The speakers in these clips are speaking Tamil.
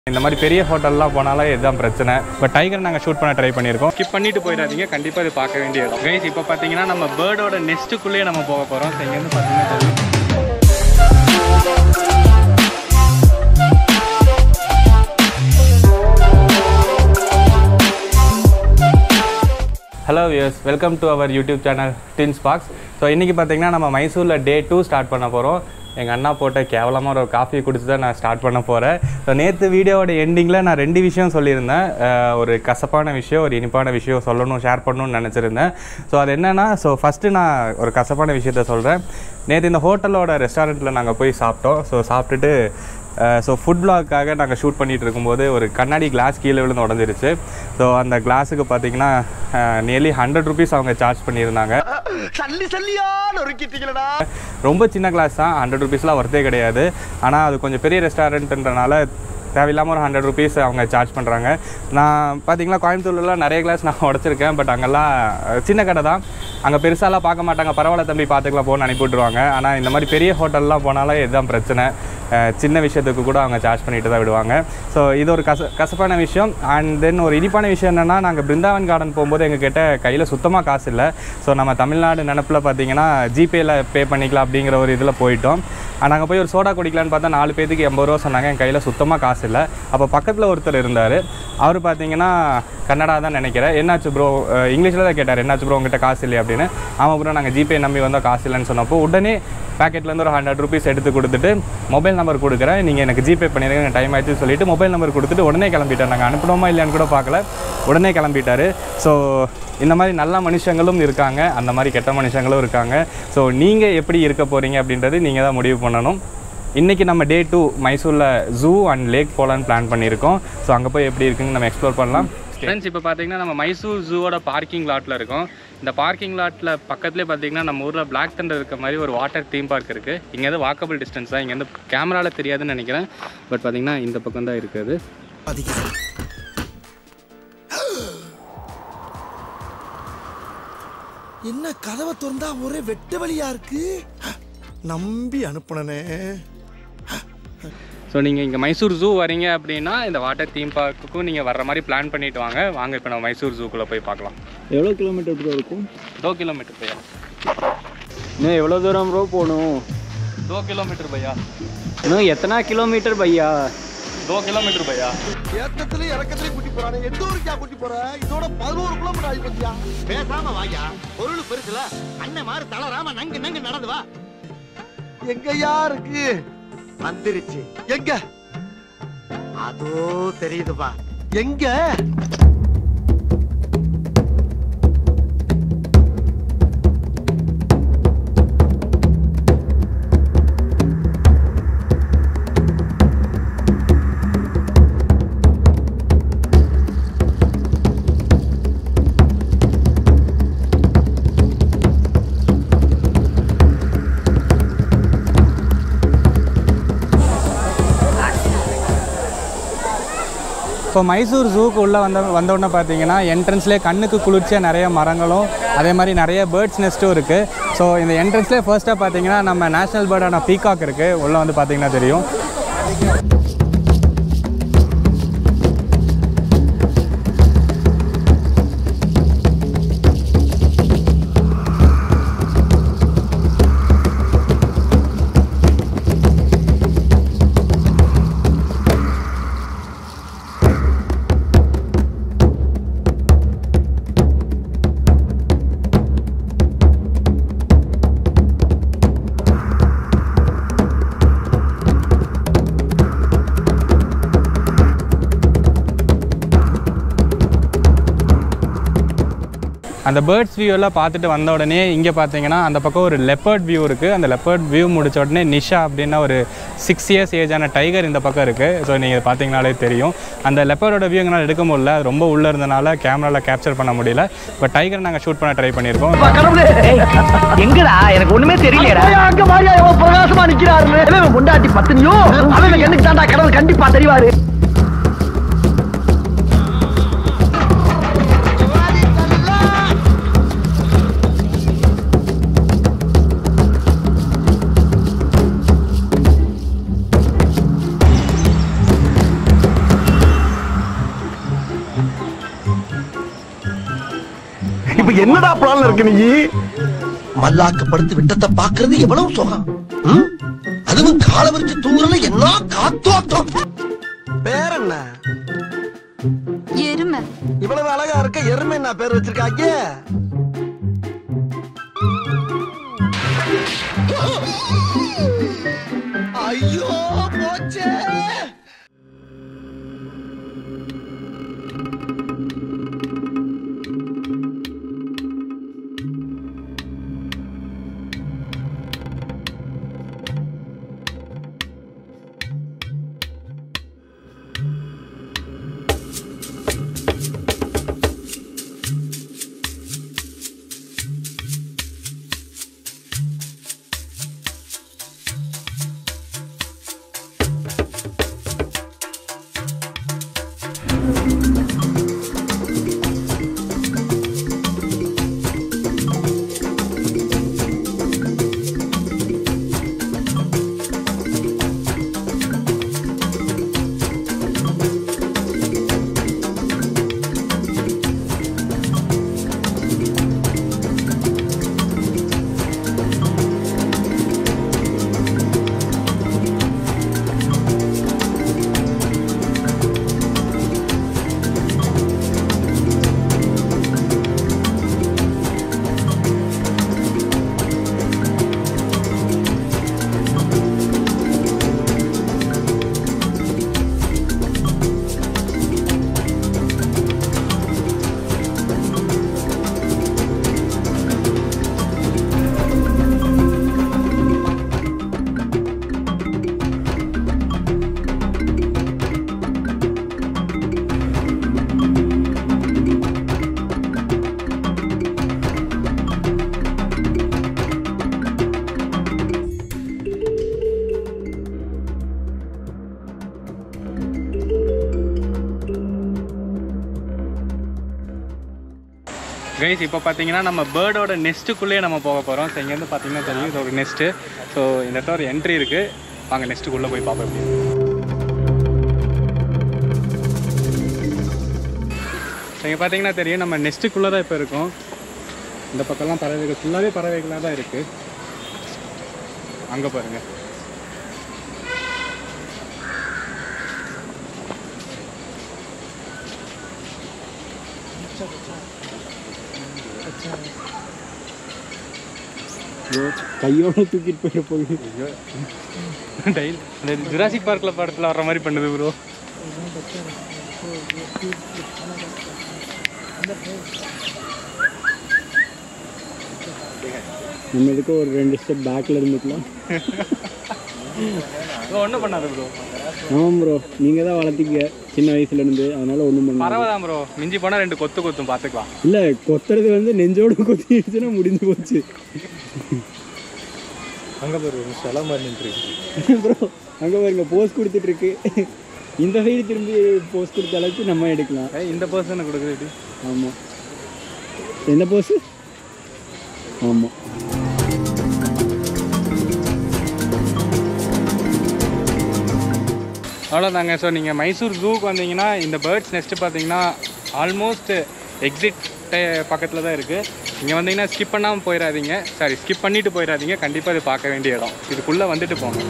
இந்த மாதிரி பெரிய ஹோட்டல்லாம் போனாலும் இதுதான் பிரச்சனை இப்போ டைகர் நாங்கள் ஷூட் பண்ண ட்ரை பண்ணியிருக்கோம் ஸ்கிப் பண்ணிட்டு போயிடாதீங்க கண்டிப்பாக இது பார்க்க வேண்டிய இடம் கைஸ் இப்போ பார்த்தீங்கன்னா நம்ம பேர்டோட நெஸ்ட்டுக்குள்ளேயே நம்ம போக போகிறோம் ஸோ இங்கேருந்து பார்த்தீங்கன்னா தெரியும் hello viewers welcome to our YouTube channel டின் ஸ்பாக்ஸ் ஸோ இன்றைக்கி பார்த்தீங்கன்னா நம்ம மைசூரில் டே டூ ஸ்டார்ட் பண்ண போகிறோம் எங்கள் அண்ணா போட்ட கேவலமாக ஒரு காஃபி குடிச்சு தான் நான் ஸ்டார்ட் பண்ண போகிறேன் ஸோ நேற்று வீடியோவோட எண்டிங்கில் நான் ரெண்டு விஷயம் சொல்லியிருந்தேன் அஹ் ஒரு கசப்பான விஷயம் ஒரு இனிப்பான விஷயம் சொல்லணும் ஷேர் பண்ணணும்னு நினச்சிருந்தேன் ஸோ அது என்னென்னா ஸோ ஃபஸ்ட்டு நான் ஒரு கசப்பான விஷயத்த சொல்கிறேன் நேற்று இந்த ஹோட்டலோட ரெஸ்டாரண்ட்டில் நாங்கள் போய் சாப்பிட்டோம் ஸோ சாப்பிட்டுட்டு ஸோ ஃபுட் பிளாக்காக நாங்கள் ஷூட் பண்ணிகிட்டு இருக்கும்போது ஒரு கண்ணாடி கிளாஸ் கீழே விழுந்து உடஞ்சிருச்சு ஸோ அந்த கிளாஸுக்கு பார்த்தீங்கன்னா நியர்லி ஹண்ட்ரட் ருபீஸ் அவங்க சார்ஜ் பண்ணியிருந்தாங்க சல்லி சல்லியா நொறுக்கிட்டீங்களடா ரொம்ப சின்ன கிளாஸ் தான் ஹண்ட்ரட் ருபீஸ்லாம் ஒர்த்தே கிடையாது ஆனால் அது கொஞ்சம் பெரிய ரெஸ்டாரண்ட்ன்றனால தேவையில்லாமல் ஒரு ஹண்ட்ரட் ருபீஸ் அவங்க சார்ஜ் பண்ணுறாங்க நான் பார்த்தீங்களா கோயம்புத்தூர்லலாம் நிறைய கிளாஸ் நான் உடச்சிருக்கேன் பட் அங்கெல்லாம் அஹ், சின்ன கடை தான் அங்கே பெருசாலாம் பார்க்க மாட்டாங்க பரவாயில்ல தம்பி பார்த்துக்கலாம் போன்னு அனுப்பி விட்ருவாங்க ஆனால் இந்த மாதிரி பெரிய ஹோட்டல்லாம் போனாலே இதுதான் பிரச்சனை அஹ், சின்ன விஷயத்துக்கு கூட அவங்க சார்ஜ் பண்ணிட்டு தான் விடுவாங்க ஸோ இது ஒரு கச கசப்பான விஷயம் அண்ட் தென் ஒரு இனிப்பான விஷயம் என்னென்னா நாங்கள் பிருந்தாவன் கார்டன் போகும்போது எங்ககிட்ட கையில் சுத்தமாக காசு இல்லை ஸோ நம்ம தமிழ்நாடு நினப்பில் பார்த்தீங்கன்னா ஜிபேயில் பே பண்ணிக்கலாம் அப்படிங்கிற ஒரு இதில் போயிட்டோம் நாங்கள் போய் ஒரு சோடா குடிக்கலான்னு பார்த்தா நாலு பேத்துக்கு எண்பது ரூபா சொன்னாங்க என் கையில் சுத்தமாக காசு இல்லை அப்போ பக்கத்தில் ஒருத்தர் இருந்தார் அவர் பார்த்தீங்கன்னா கன்னடா தான் நினைக்கிறேன் என்னாச்சு ப்ரோ இங்கிலீஷில் தான் கேட்டார் என்னாச்சு ப்ரோ உங்ககிட்ட காசு இல்லை அப்படின்னு ஆமாம் ப்ரோ நாங்கள் ஜிபே நம்பி வந்தால் காசு இல்லைன்னு சொன்னப்போ உடனே பேக்கெட்லேருந்து ஒரு ஹண்ட்ரட் ருபீஸ் எடுத்து கொடுத்துட்டு மொபைல் நம்பர் கொடுக்குறேன் நீங்கள் எனக்கு ஜிபே பண்ணிடுங்க டைம் ஆயிடுச்சுன்னு சொல்லிட்டு மொபைல் நம்பர் கொடுத்துட்டு உடனே கிளம்பிட்டார் நாங்கள் அனுப்பணுமா இல்லையான்னு கூட பார்க்கல உடனே கிளம்பிட்டாரு ஸோ இந்த மாதிரி நல்ல மனுஷங்களும் இருக்காங்க அந்த மாதிரி கெட்ட மனுஷங்களும் இருக்காங்க ஸோ நீங்கள் எப்படி இருக்க போகிறீங்க அப்படின்றது நீங்கள் தான் முடிவு பண்ணணும் இன்றைக்கி நம்ம டே டூ மைசூரில் ஜூ அண்ட் லேக் போகலான்னு பிளான் பண்ணியிருக்கோம் ஸோ அங்கே போய் எப்படி இருக்குன்னு நம்ம எக்ஸ்ப்ளோர் பண்ணலாம் ஃப்ரெண்ட்ஸ் இப்போ பார்த்தீங்கன்னா நம்ம மைசூர் ஜூவோட பார்க்கிங் லாட்டில் இருக்கோம் இந்த பார்க்கிங் லாட்டில் பக்கத்துலேயே பார்த்தீங்கன்னா நம்ம ஊரில் பிளாக் தண்டர் இருக்க மாதிரி ஒரு வாட்டர் தீம் பார்க் இருக்குது இங்கேருந்து வாக்கபிள் டிஸ்டன்ஸ் தான் இங்கேருந்து கேமராவில் தெரியாதுன்னு நினைக்கிறேன் பட் பார்த்தீங்கன்னா இந்த பக்கம் தான் இருக்குது என்ன கதவை திறந்தா ஒரே வெட்டு வழியா இருக்கு நம்பி அனுப்புனனே ஸோ நீங்கள் இங்கே மைசூர் ஜூ வரீங்க அப்படின்னா இந்த வாட்டர் தீம் பார்க்குக்கும் நீங்கள் வர்ற மாதிரி பிளான் பண்ணிட்டு வாங்க வாங்க இப்போ நம்ம மைசூர் ஜூக்குள்ளே போய் பார்க்கலாம் எவ்வளோ கிலோமீட்டர் ப்ரோ இருக்கும் दो किलोमीटर भैया இன்னும் எவ்வளோ தூரம் ப்ரோ போகணும் दो किलोमीटर भैया இன்னும் எத்தனை கிலோமீட்டர் பையா दो किलोमीटर भैया ஏத்தத்திலயும் இறக்கத்திலயும் கூட்டி போறானே எந்த ஊருக்கா கூட்டி போற இதோட பதினோரு கிலோமீட்டர் ஆகி போச்சியா பேசாம வாயா பொருள் பெருசுல அண்ணன் மாதிரி தளராம நங்கு நங்கு நடந்து வா எங்கயா இருக்கு வந்துருச்சு எங்க அதோ தெரியுதுப்பா எங்க இப்போ மைசூர் ஜூக்கு உள்ளே வந்த வந்தோடனே பார்த்தீங்கன்னா என்ட்ரன்ஸ்லேயே கண்ணுக்கு குளிர்ச்சியாக நிறைய மரங்களும் அதே மாதிரி நிறைய பேர்ட்ஸ் நெஸ்ட்டும் இருக்குது ஸோ இந்த என்ட்ரன்ஸ்லேயே ஃபர்ஸ்ட்டாக பார்த்தீங்கன்னா நம்ம நேஷனல் பேர்டான பீகாக் இருக்குது உள்ளே வந்து பார்த்தீங்கன்னா தெரியும் அந்த பேர்ட்ஸ் வியூ எல்லாம் பார்த்துட்டு வந்த உடனே இங்கே பார்த்தீங்கன்னா அந்த பக்கம் ஒரு லெப்பர்ட் வியூ இருக்குது அந்த லெப்பர்ட் வியூ முடிச்ச உடனே நிஷா அப்படின்னா ஒரு சிக்ஸ் இயர்ஸ் ஏஜான டைகர் இந்த பக்கம் இருக்குது ஸோ நீங்கள் பார்த்தீங்கனாலே தெரியும் அந்த லெப்பர்டோட வியூ எங்களால் எடுக்க முடியல அது ரொம்ப உள்ளே இருந்தனால கேமராவில் கேப்சர் பண்ண முடியல பட் டைகர் நாங்கள் ஷூட் பண்ண ட்ரை பண்ணியிருக்கோம் எங்கடா எனக்கு ஒண்ணுமே தெரியலடா அங்க மாரியா எவ்வளவு பிரகாசமா நிக்கிறாரு பொண்டாட்டி பத்தினியோ அவன் எனக்கு தாண்டா கடவுள் கண்டிப்பா தெரிவாரு ஆ இப்ப என்னடா பிளான்ல இருக்கு நீ மல்லாக்க படுத்து விட்டத்தை பாக்குறது எவ்வளவு சுகம் ம்? அதுவும் கால விரிச்சு தூங்குறதுல என்ன காத்தோட்டம் பேர் என்ன எருமை இவ்வளவு அழகா இருக்க எருமை என்ன பேர் வச்சிருக்காங்க ஐயோ போச்சே கைஸ் இப்போ பார்த்தீங்கன்னா நம்ம பேர்டோட நெஸ்ட்டுக்குள்ளேயே நம்ம போக போகிறோம் ஸோ இங்கேருந்து பார்த்தீங்கன்னா தெரியும் இது ஒரு நெஸ்ட்டு ஸோ இந்த இடத்துல ஒரு என்ட்ரி இருக்குது வாங்க நெஸ்ட்டுக்குள்ளே போய் பார்ப்போம் எப்படி ஸோ இங்கே பார்த்தீங்கன்னா தெரியும் நம்ம நெஸ்ட்டுக்குள்ளே தான் இப்போ இருக்கோம் இந்த பக்கம்லாம் பறவைகள் ஃபுல்லாகவே பறவைகளாக தான் இருக்குது அங்கே பாருங்கள் கையோட தூக்கிட்டு போயிட போகுது டைல் அந்த ஜுராசிக் பார்க்கில் படத்தில் வர்ற மாதிரி பண்ணுது ப்ரோ நம்ம இதுக்கு ஒரு ரெண்டு ஸ்டெப் பேக்கில் இருந்துக்கலாம் ஒன்றும் பண்ணாது ப்ரோ ஆமாம் ப்ரோ நீங்கள் தான் வளர்த்திக்க சின்ன வயசுலேருந்து அதனால ஒன்றும் பண்ண பரவாதான் ப்ரோ மிஞ்சி போனால் ரெண்டு கொத்து கொத்தும் பார்த்துக்கலாம் இல்லை கொத்துறது வந்து நெஞ்சோடு கொத்திடுச்சுன்னா முடிஞ்சு போச்சு அங்கே பாரு சில மாதிரி நின்றுருக்கு ப்ரோ அங்கே பாருங்க போஸ் கொடுத்துட்ருக்கு இந்த சைடு திரும்பி போஸ் கொடுத்த அளவுக்கு நம்ம எடுக்கலாம் இந்த பர்சனை கொடுக்குறது ஆமாம் எந்த போஸு ஆமாம் அவ்வளோதாங்க ஸோ நீங்கள் மைசூர் ஜூக்கு வந்தீங்கன்னா இந்த பேர்ட்ஸ் நெஸ்ட்டு பார்த்தீங்கன்னா ஆல்மோஸ்ட் எக்ஸிட் பக்கத்தில் தான் இருக்குது இங்கே வந்தீங்கன்னா ஸ்கிப் பண்ணாமல் போயிடாதீங்க சாரி ஸ்கிப் பண்ணிட்டு போயிடாதீங்க கண்டிப்பாக இது பார்க்க வேண்டிய இடம் இதுக்குள்ளே வந்துட்டு போங்க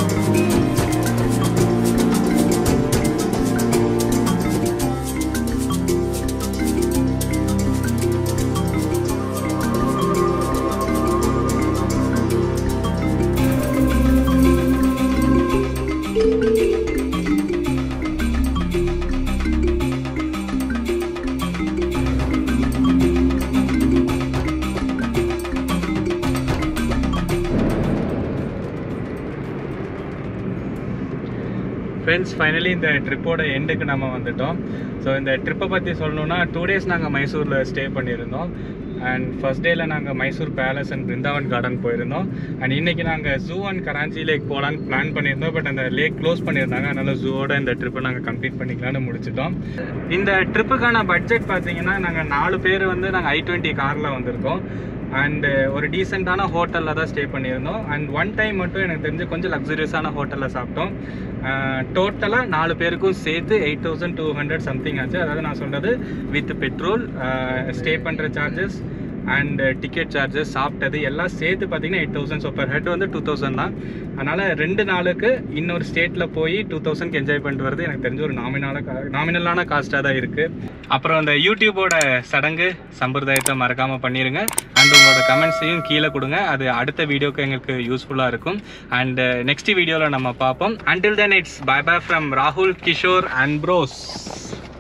ஃப்ரெண்ட்ஸ் ஃபைனலி இந்த ட்ரிப்போட எண்டுக்கு நம்ம வந்துட்டோம் ஸோ இந்த ட்ரிப்பை பற்றி சொல்லணுன்னா டூ டேஸ் நாங்கள் மைசூரில் ஸ்டே பண்ணியிருந்தோம் அண்ட் ஃபர்ஸ்ட் டேயில் நாங்கள் Mysore palace and Brindavan garden போயிருந்தோம் அண்ட் இன்றைக்கி நாங்கள் ஜூ அண்ட் கராச்சி லேக் போகலான்னு பிளான் பண்ணியிருந்தோம் பட் அந்த லேக் க்ளோஸ் பண்ணியிருந்தாங்க அதனால் ஜூவோட இந்த ட்ரிப்பை நாங்கள் கம்ப்ளீட் பண்ணிக்கலாம்னு முடிச்சிட்டோம் இந்த ட்ரிப்புக்கான பட்ஜெட் பார்த்தீங்கன்னா நாங்கள் நாலு பேர் வந்து நாங்கள் ஐ டுவெண்ட்டி காரில் வந்திருக்கோம் அண்டு ஒரு டீசெண்டான ஹோட்டலில் தான் ஸ்டே பண்ணியிருந்தோம் அண்ட் ஒன் டைம் மட்டும் எனக்கு தெரிஞ்சு கொஞ்சம் லக்ஸுரியஸான ஹோட்டலில் சாப்பிட்டோம் டோட்டலாக நாலு பேருக்கும் சேர்த்து eight thousand two hundred something ஆச்சு அதாவது நான் சொல்கிறது வித் பெட்ரோல் ஸ்டே பண்ணுற சார்ஜஸ் அண்ட் டிக்கெட் சார்ஜஸ் சாப்பிட்டது எல்லாம் சேர்த்து பார்த்தீங்கன்னா eight thousand so per head வந்து டூ தௌசண்ட் தான் அதனால் ரெண்டு நாளுக்கு இன்னொரு ஸ்டேட்டில் போய் டூ தௌசண்ட்க்கு என்ஜாய் பண்ணிட்டு வரது எனக்கு தெரிஞ்ச ஒரு நாமினால நாமினலான காஸ்ட்டாக தான் இருக்குது அப்புறம் அந்த யூடியூபோட சடங்கு சம்பிரதாயத்தை மறக்காமல் பண்ணிடுங்க அண்ட் உங்களோட கமெண்ட்ஸையும் கீழே கொடுங்க அது அடுத்த வீடியோக்கு எங்களுக்கு யூஸ்ஃபுல்லாக இருக்கும் அண்ட் நெக்ஸ்ட் வீடியோவில் நம்ம பார்ப்போம் until then it's bye bye from ராகுல் கிஷோர் அண்ட் ப்ரோஸ்